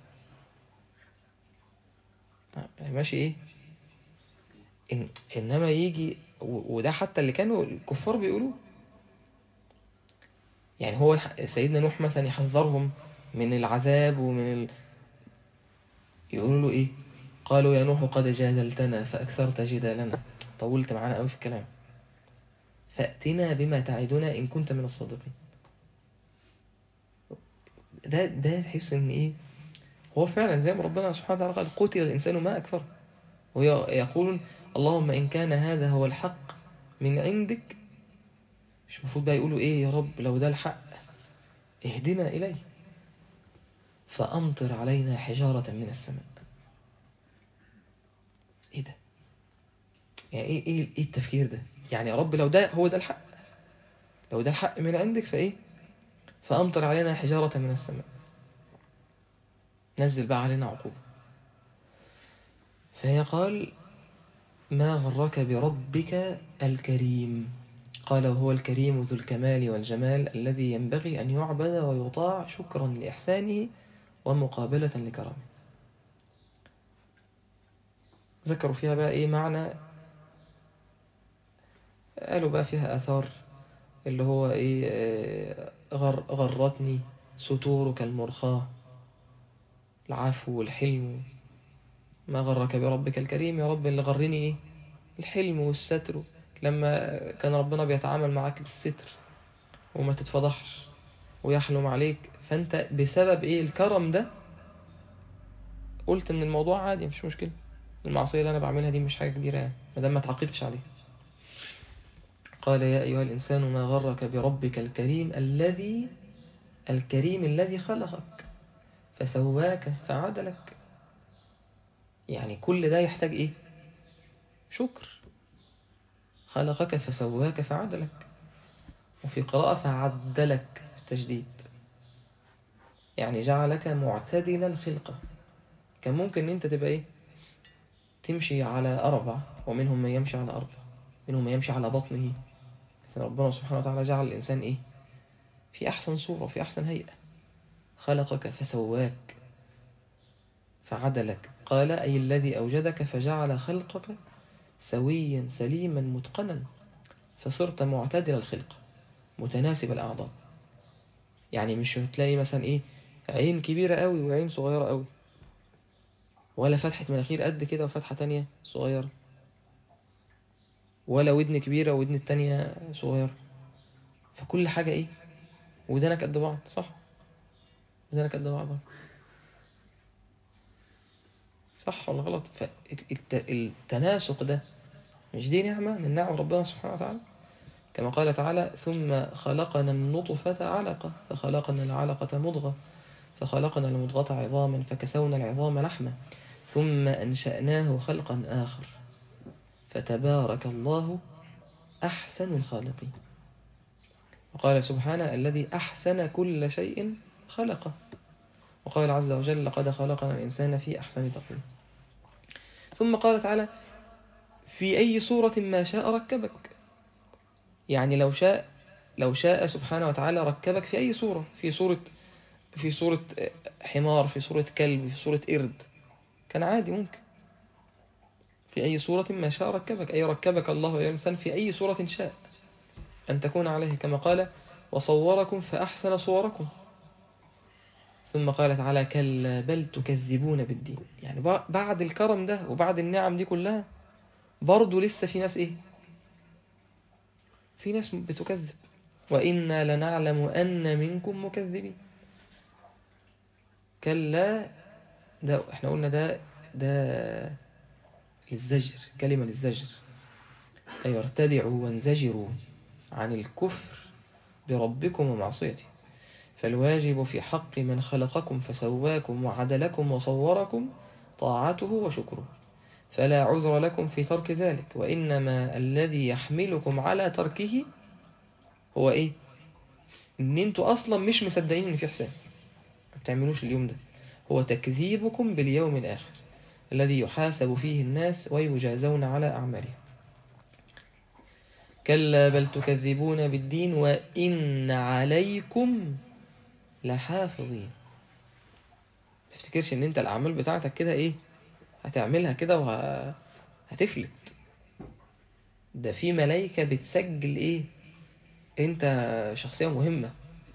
ماشي إيه إن إنما يجي وده حتى اللي كانوا الكفار بيقولوه يعني هو سيدنا نوح مثلا يحذرهم من العذاب ومن ال... يقولوا له ايه قالوا يا نوح قد جادلتنا فأكثرت جدالنا طولت معانا قوي في الكلام فأتنا بما تعدنا إن كنت من الصادقين ده ده تحس ان ايه هو فعلا زي ما ربنا سبحانه وتعالى قال قتل الإنسان ما أكفر ويقولون اللهم إن كان هذا هو الحق من عندك مش المفروض بقى يقولوا إيه يا رب لو ده الحق اهدنا إليه فأمطر علينا حجارة من السماء إيه ده يعني إيه, إيه, إيه التفكير ده يعني يا رب لو ده هو ده الحق لو ده الحق من عندك فإيه فأمطر علينا حجارة من السماء نزل بقى علينا عقوبة فهي قال ما غرك بربك الكريم قال وهو الكريم ذو الكمال والجمال الذي ينبغي أن يعبد ويطاع شكرا لإحسانه ومقابلة لكرمه ذكروا فيها بقى إيه معنى قالوا بقى فيها أثار اللي هو إيه غر غرتني ستورك المرخاة العفو والحلم ما غرك بربك الكريم يا رب اللي غرني ايه الحلم والستر لما كان ربنا بيتعامل معاك بالستر وما تتفضحش ويحلم عليك فانت بسبب ايه الكرم ده قلت ان الموضوع عادي مش مشكلة المعصية اللي انا بعملها دي مش حاجة كبيرة يعني ما دام ما تعاقبتش عليها قال يا ايها الانسان ما غرك بربك الكريم الذي الكريم الذي خلقك فسواك فعدلك يعني كل ده يحتاج ايه شكر خلقك فسواك فعدلك وفي قراءة فعدلك تجديد يعني جعلك معتدل الخلقة كان ممكن ان انت تبقى ايه تمشي على أربع ومنهم من يمشي على أربع منهم من يمشي على بطنه ربنا سبحانه وتعالى جعل الإنسان ايه في أحسن صورة في أحسن هيئة خلقك فسواك فعدلك قال أي الذي أوجدك فجعل خلقك سويا سليما متقنا فصرت معتدل الخلق متناسب الأعضاء يعني مش هتلاقي مثلا إيه عين كبيرة قوي وعين صغيرة قوي ولا فتحة مناخير قد كده وفتحة تانية صغيرة ولا ودن كبيرة ودن التانية صغيرة فكل حاجة إيه ودانك قد بعض صح ودانك قد بعض صح ولا غلط فالتناسق ده مش دي نعمة من نعم ربنا سبحانه وتعالى كما قال تعالى ثم خلقنا النطفة علقة فخلقنا العلقة مضغة فخلقنا المضغة عظاما فكسونا العظام لحمة ثم أنشأناه خلقا آخر فتبارك الله أحسن الخالقين وقال سبحانه الذي أحسن كل شيء خلقه وقال عز وجل لقد خلقنا الإنسان في أحسن تقويم ثم قال تعالى في أي صورة ما شاء ركبك يعني لو شاء لو شاء سبحانه وتعالى ركبك في أي صورة في صورة في صورة حمار في صورة كلب في صورة قرد كان عادي ممكن في أي صورة ما شاء ركبك أي ركبك الله يا إنسان في أي صورة شاء أن تكون عليه كما قال وصوركم فأحسن صوركم ثم قال تعالى كلا بل تكذبون بالدين يعني بعد الكرم ده وبعد النعم دي كلها برضو لسه في ناس ايه في ناس بتكذب وإنا لنعلم أن منكم مكذبين كلا ده احنا قلنا ده ده للزجر كلمة للزجر أي ارتدعوا وانزجروا عن الكفر بربكم ومعصيته فالواجب في حق من خلقكم فسواكم وعدلكم وصوركم طاعته وشكره فلا عذر لكم في ترك ذلك وإنما الذي يحملكم على تركه هو إيه إن أنتوا أصلا مش مصدقين إن في حساب ما بتعملوش اليوم ده هو تكذيبكم باليوم الآخر الذي يحاسب فيه الناس ويجازون على أعمالهم كلا بل تكذبون بالدين وإن عليكم لحافظين تفتكرش ان انت الاعمال بتاعتك كده ايه هتعملها كده وهتفلت ده في ملايكة بتسجل ايه انت شخصية مهمة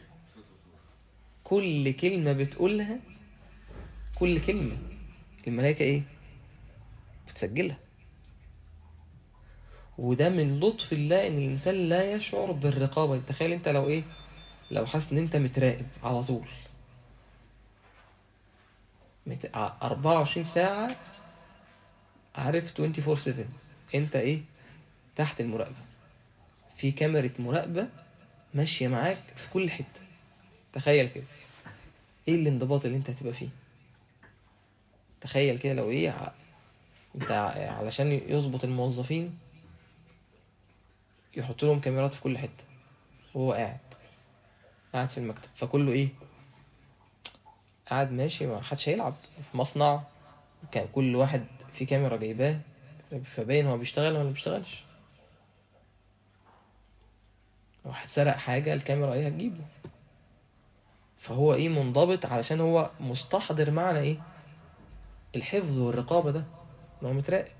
كل كلمة بتقولها كل كلمة الملايكة ايه بتسجلها وده من لطف الله ان الانسان لا يشعر بالرقابة تخيل انت لو ايه لو حاسس ان انت متراقب على طول مت... 24 ساعة عارف 24/7 انت ايه تحت المراقبة في كاميرا مراقبة ماشية معاك في كل حتة تخيل كده ايه الانضباط اللي انت هتبقى فيه تخيل كده لو ايه ع... انت علشان يظبط الموظفين يحط لهم كاميرات في كل حتة وهو قاعد قاعد في المكتب فكله ايه قاعد ماشي ما حدش هيلعب في مصنع كان كل واحد في كاميرا جايباه فباين هو بيشتغل ولا بيشتغلش واحد سرق حاجة الكاميرا ايه هتجيبه فهو ايه منضبط علشان هو مستحضر معنى ايه الحفظ والرقابة ده ان هو متراقب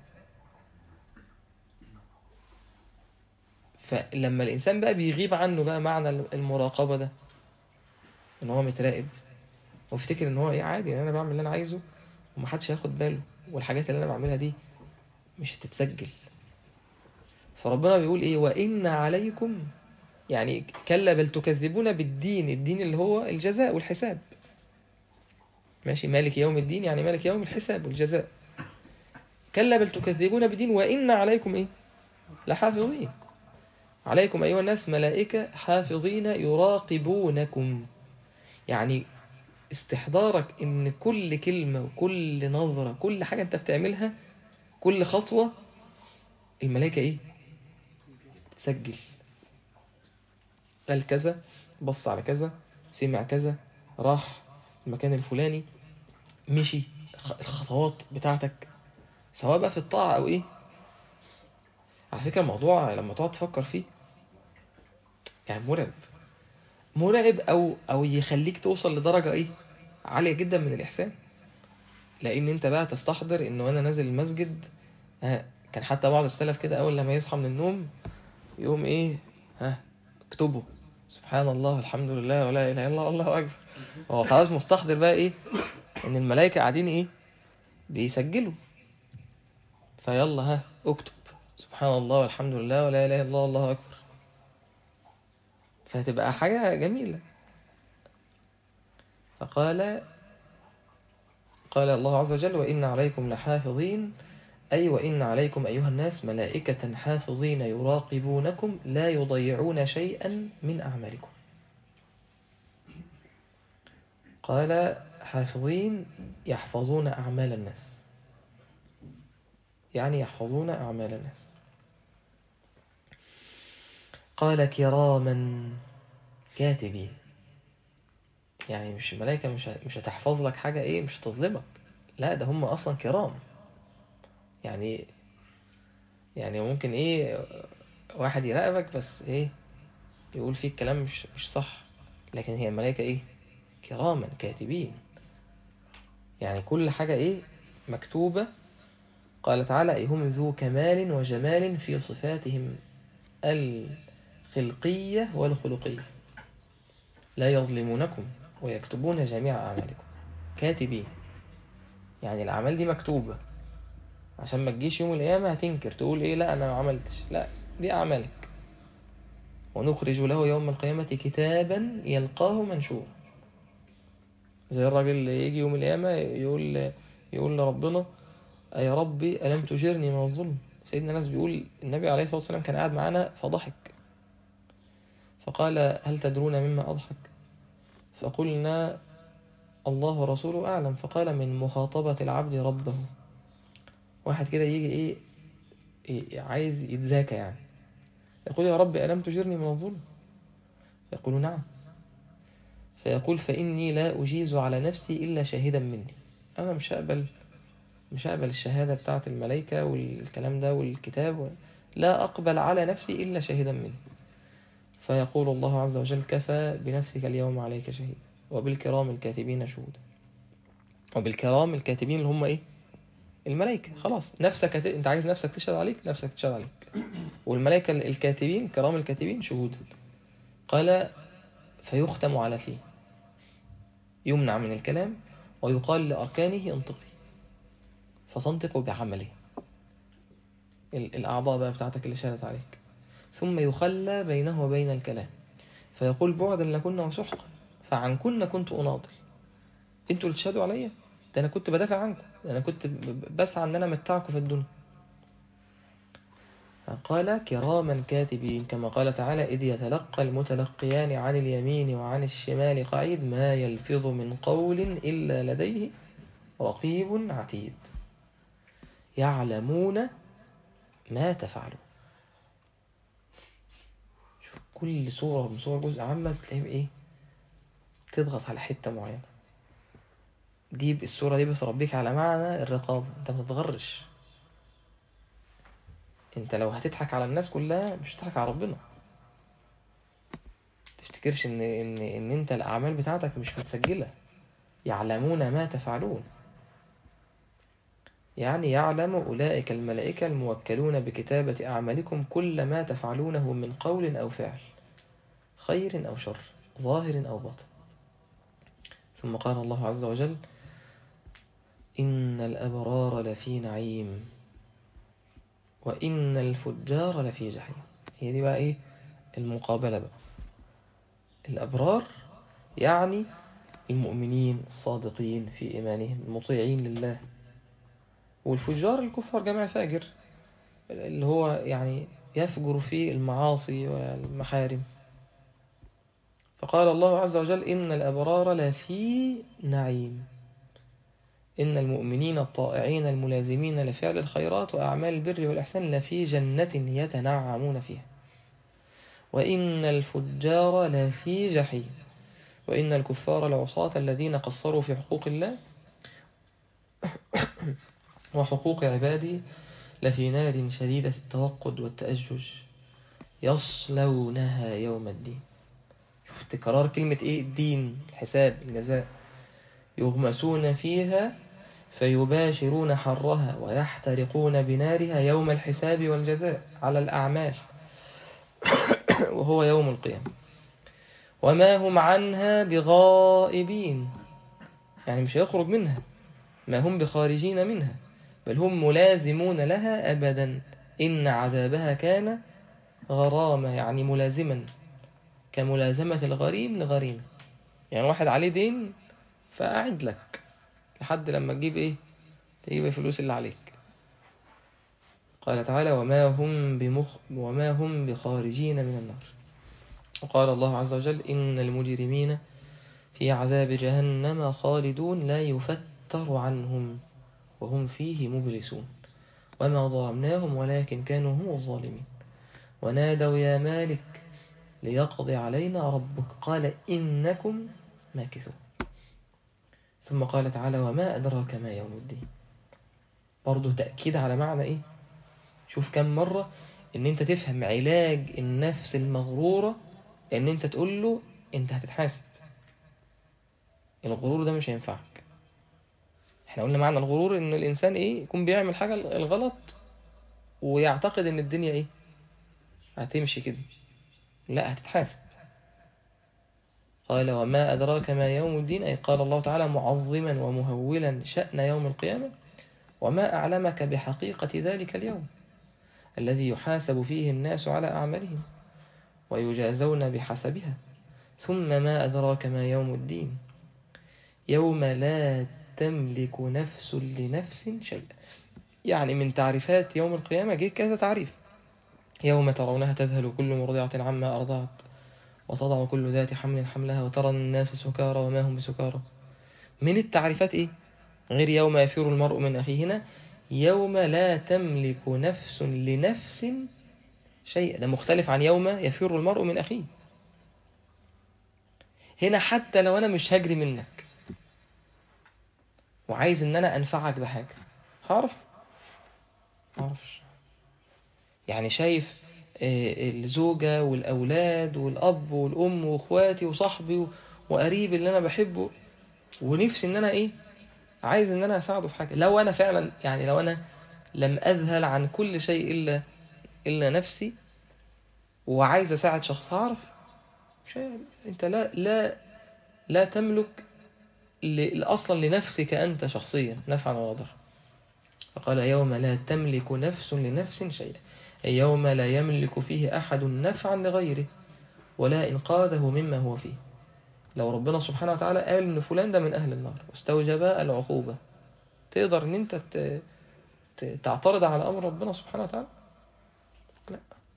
فلما الإنسان بقى بيغيب عنه بقى معنى المراقبة ده إن هو متراقب وافتكر ان هو ايه عادي ان انا بعمل اللي انا عايزه ومحدش هياخد باله والحاجات اللي انا بعملها دي مش هتتسجل فربنا بيقول ايه وان عليكم يعني كلا بل تكذبون بالدين الدين اللي هو الجزاء والحساب ماشي مالك يوم الدين يعني مالك يوم الحساب والجزاء كلا بل تكذبون بالدين وإن عليكم إيه لحافظين عليكم أيها الناس ملائكة حافظين يراقبونكم يعني استحضارك إن كل كلمة وكل نظرة كل حاجة أنت بتعملها كل خطوة الملائكة إيه تسجل قال كذا بص على كذا سمع كذا راح المكان الفلاني مشي الخطوات بتاعتك سواء بقى في الطاعة أو إيه على فكرة الموضوع لما تقعد تفكر فيه يعني مرعب مرعب أو أو يخليك توصل لدرجة إيه عالية جدا من الإحسان لأن أنت بقى تستحضر إنه أنا نازل المسجد ها كان حتى بعض السلف كده أول لما يصحى من النوم يقوم إيه ها اكتبه سبحان الله الحمد لله ولا إله إلا الله الله أكبر هو خلاص مستحضر بقى إيه إن الملائكة قاعدين إيه بيسجلوا فيلا ها اكتب سبحان الله والحمد لله ولا إله إلا الله الله أكبر فهتبقى حاجة جميلة فقال قال الله عز وجل وإن عليكم لحافظين أي وإن عليكم أيها الناس ملائكة حافظين يراقبونكم لا يضيعون شيئا من أعمالكم قال حافظين يحفظون أعمال الناس يعني يحفظون أعمال الناس قال كراما كاتبين يعني مش الملائكة مش مش هتحفظ لك حاجة إيه مش هتظلمك لا ده هم أصلا كرام يعني يعني ممكن إيه واحد يراقبك بس إيه يقول فيك كلام مش مش صح لكن هي الملائكة إيه كراما كاتبين يعني كل حاجة إيه مكتوبة قال تعالى أي هم ذو كمال وجمال في صفاتهم الخلقية والخلقية لا يظلمونكم ويكتبون جميع أعمالكم كاتبين يعني الأعمال دي مكتوبة عشان ما تجيش يوم القيامة هتنكر تقول إيه لا أنا ما عملتش لا دي أعمالك ونخرج له يوم القيامة كتابا يلقاه منشورا زي الراجل اللي يجي يوم القيامة يقول يقول لربنا يا ربي ألم تجرني من الظلم سيدنا ناس بيقول النبي عليه الصلاة والسلام كان قاعد معانا فضحك فقال هل تدرون مما أضحك فقلنا الله ورسوله أعلم فقال من مخاطبة العبد ربه واحد كده يجي إيه, إيه عايز يتذاكى يعني يقول يا رب ألم تجرني من الظلم يقول نعم فيقول فإني لا أجيز على نفسي إلا شاهدا مني أنا مش هقبل مش هقبل الشهادة بتاعة الملائكة والكلام ده والكتاب لا أقبل على نفسي إلا شاهدا مني فيقول الله عز وجل كفى بنفسك اليوم عليك شهيدا وبالكرام الكاتبين شهودا وبالكرام الكاتبين اللي هم إيه الملائكة خلاص نفسك هت... انت عايز نفسك تشهد عليك نفسك تشهد عليك والملائكة الكاتبين كرام الكاتبين شهودا قال فيختم على فيه يمنع من الكلام ويقال لأركانه انطقي فتنطق بعمله الأعضاء بقى بتاعتك اللي شهدت عليك ثم يخلى بينه وبين الكلام فيقول بعدا لكن وسحقا فعنكن كنت أناضل انتوا اللي تشهدوا عليا ده أنا كنت بدافع عنكم ده أنا كنت بسعى أن أنا متعكم في الدنيا قال كراما كاتبين كما قال تعالى إذ يتلقى المتلقيان عن اليمين وعن الشمال قعيد ما يلفظ من قول إلا لديه رقيب عتيد يعلمون ما تفعلون شوف كل صورة من صور جزء عامة بتلاقيهم إيه تضغط على حتة معينة دي الصورة دي بتربيك على معنى الرقابة انت ما تتغرش انت لو هتضحك على الناس كلها مش هتضحك على ربنا تفتكرش ان ان ان انت الاعمال بتاعتك مش متسجله يعلمون ما تفعلون يعني يعلم أولئك الملائكة الموكلون بكتابة أعمالكم كل ما تفعلونه من قول أو فعل خير أو شر ظاهر أو باطن ثم قال الله عز وجل إن الأبرار لفي نعيم وإن الفجار لفي جحيم هي دي بقى إيه المقابلة بقى الأبرار يعني المؤمنين الصادقين في إيمانهم المطيعين لله والفجار الكفار جمع فاجر اللي هو يعني يفجر في المعاصي والمحارم فقال الله عز وجل إن الأبرار لفي نعيم إن المؤمنين الطائعين الملازمين لفعل الخيرات وأعمال البر والإحسان لفي جنة يتنعمون فيها وإن الفجار لفي جحيم وإن الكفار العصاة الذين قصروا في حقوق الله وحقوق عباده لفي نار شديدة التوقد والتأجج يصلونها يوم الدين شوف تكرار كلمة ايه الدين الحساب الجزاء يغمسون فيها فيباشرون حرها ويحترقون بنارها يوم الحساب والجزاء على الأعمال وهو يوم القيامة وما هم عنها بغائبين يعني مش هيخرج منها ما هم بخارجين منها بل هم ملازمون لها أبدا إن عذابها كان غرامة يعني ملازما كملازمة الغريم لغريم يعني واحد عليه دين فأعد لك لحد لما تجيب إيه تجيب الفلوس اللي عليك قال تعالى وما هم بمخ وما هم بخارجين من النار وقال الله عز وجل إن المجرمين في عذاب جهنم خالدون لا يفتر عنهم وهم فيه مبلسون وما ظلمناهم ولكن كانوا هم الظالمين ونادوا يا مالك ليقضي علينا ربك قال إنكم ماكثون ثم قال تعالى وما أدراك ما يوم الدين برضو تأكيد على معنى إيه شوف كم مرة إن أنت تفهم علاج النفس المغرورة إن أنت تقول له أنت هتتحاسب الغرور ده مش هينفعك احنا قلنا معنى الغرور ان الانسان ايه يكون بيعمل حاجة الغلط ويعتقد ان الدنيا ايه هتمشي كده لا هتتحاسب قال وما أدراك ما يوم الدين أي قال الله تعالى معظما ومهولا شأن يوم القيامة وما أعلمك بحقيقة ذلك اليوم الذي يحاسب فيه الناس على أعمالهم ويجازون بحسبها ثم ما أدراك ما يوم الدين يوم لا تملك نفس لنفس شيئا يعني من تعريفات يوم القيامة جه كذا تعريف يوم ترونها تذهل كل مرضعة عما أرضعت وتضع كل ذات حمل حملها وترى الناس سكارى وما هم بسكارى من التعريفات إيه؟ غير يوم يفر المرء من أخيه هنا يوم لا تملك نفس لنفس شيئا ده مختلف عن يوم يفر المرء من أخيه هنا حتى لو أنا مش هجري منك وعايز ان انا انفعك بحاجة هعرف معرفش يعني شايف الزوجة والأولاد والأب والأم وإخواتي وصاحبي وقريب اللي أنا بحبه ونفسي إن أنا إيه عايز إن أنا أساعده في حاجة لو أنا فعلا يعني لو أنا لم أذهل عن كل شيء إلا إلا نفسي وعايز أساعد شخص هعرف شيء أنت لا لا لا تملك أصلا لنفسك أنت شخصيا نفعا ولا ضرا فقال يوم لا تملك نفس لنفس شيئا أي يوم لا يملك فيه أحد نفعا لغيره ولا إنقاذه مما هو فيه لو ربنا سبحانه وتعالى قال إن فلان ده من أهل النار واستوجب العقوبة تقدر إن أنت تعترض على أمر ربنا سبحانه وتعالى لا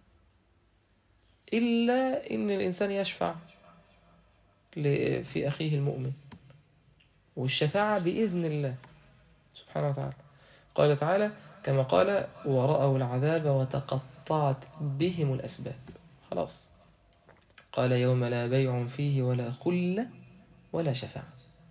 إلا إن الإنسان يشفع في أخيه المؤمن والشفاعة بإذن الله سبحانه وتعالى قال تعالى كما قال ورأوا العذاب وتقطعت بهم الأسباب خلاص قال يوم لا بيع فيه ولا خلة ولا شفاعة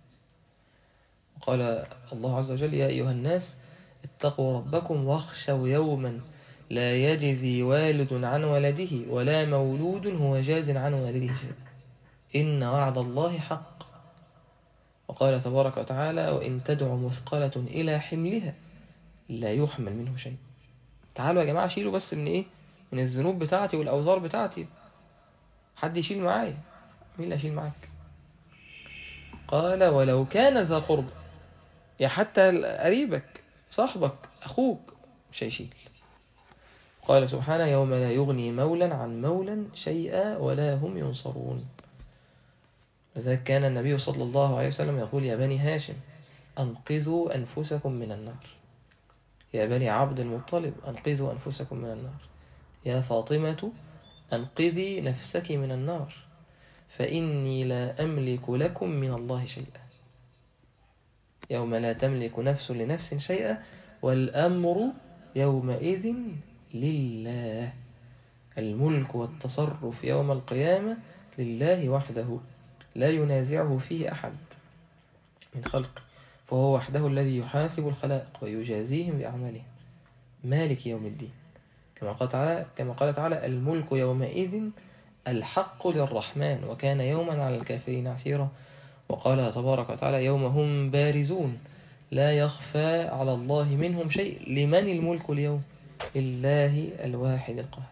قال الله عز وجل يا أيها الناس اتقوا ربكم واخشوا يوما لا يجزي والد عن ولده ولا مولود هو جاز عن والده شيئا إن وعد الله حق وقال تبارك وتعالى وإن تدع مثقلة إلى حملها لا يحمل منه شيء تعالوا يا جماعة شيلوا بس من إيه من الذنوب بتاعتي والأوزار بتاعتي حد يشيل معايا مين اللي هيشيل معاك قال ولو كان ذا قرب يا حتى قريبك صاحبك أخوك مش هيشيل قال سبحانه يوم لا يغني مولا عن مولا شيئا ولا هم ينصرون لذلك كان النبي صلى الله عليه وسلم يقول يا بني هاشم أنقذوا أنفسكم من النار يا بني عبد المطلب أنقذوا أنفسكم من النار يا فاطمة أنقذي نفسك من النار فإني لا أملك لكم من الله شيئا يوم لا تملك نفس لنفس شيئا والأمر يومئذ لله الملك والتصرف يوم القيامة لله وحده لا ينازعه فيه أحد من خلقه فهو وحده الذي يحاسب الخلائق ويجازيهم بأعمالهم مالك يوم الدين كما قال تعالى, كما قال تعالى الملك يومئذ الحق للرحمن وكان يوما على الكافرين عسيرا وقال تبارك وتعالى يوم هم بارزون لا يخفى على الله منهم شيء لمن الملك اليوم لله الواحد القهار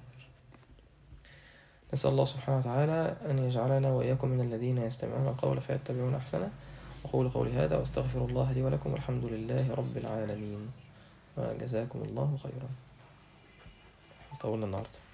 نسأل الله سبحانه وتعالى أن يجعلنا وإياكم من الذين يستمعون القول فيتبعون أحسنه أقول قولي هذا وأستغفر الله لي ولكم والحمد لله رب العالمين وجزاكم الله خيرا طولنا النهارده